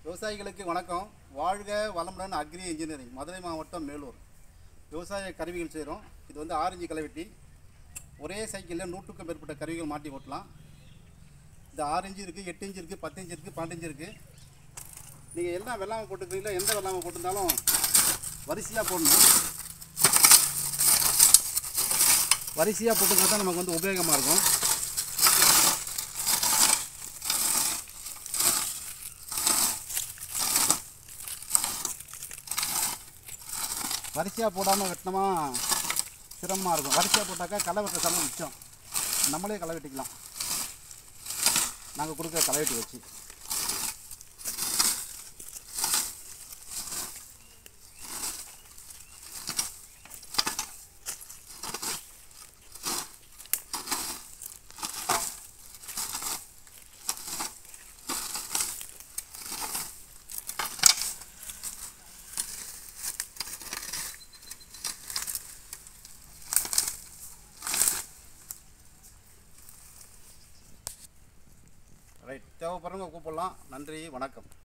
விவசாயிகளுக்கு வணக்கம் வாழ்க வளமுடன் அக்ரி இன்ஜினியரிங் மதுரை மாவட்டம் மேலூர் விவசாய கருவிகள் செய்கிறோம் இது வந்து ஆரஞ்சு களைவெட்டி ஒரே சைக்கிளில் நூற்றுக்கும் மேற்பட்ட கருவிகள் மாட்டி ஓட்டலாம் இந்த ஆறு இன்ச்சு இருக்குது எட்டு இன்ச்சு இருக்குது பத்து இன்ச்சு இருக்குது பன்னெண்டு இன்ச்சு இருக்குது நீங்கள் என்ன வெள்ளாமை போட்டுக்கிறீங்களோ எந்த வெள்ளாமை போட்டிருந்தாலும் வரிசையாக போடணும் வரிசையாக போட்டுக்கிறது தான் நமக்கு வந்து உபயோகமாக இருக்கும் வரிசையாக போடாமல் வெட்டினோமா சிரமமாக இருக்கும் வரிசையாக போட்டாக்கா களை வெட்டுற செலவு மிச்சம் நம்மளே களை வெட்டிக்கலாம் நாங்கள் கொடுக்குற களை வெட்டி வச்சு ரைட் தேவைப்படுறவங்க கூப்பிடலாம் நன்றி வணக்கம்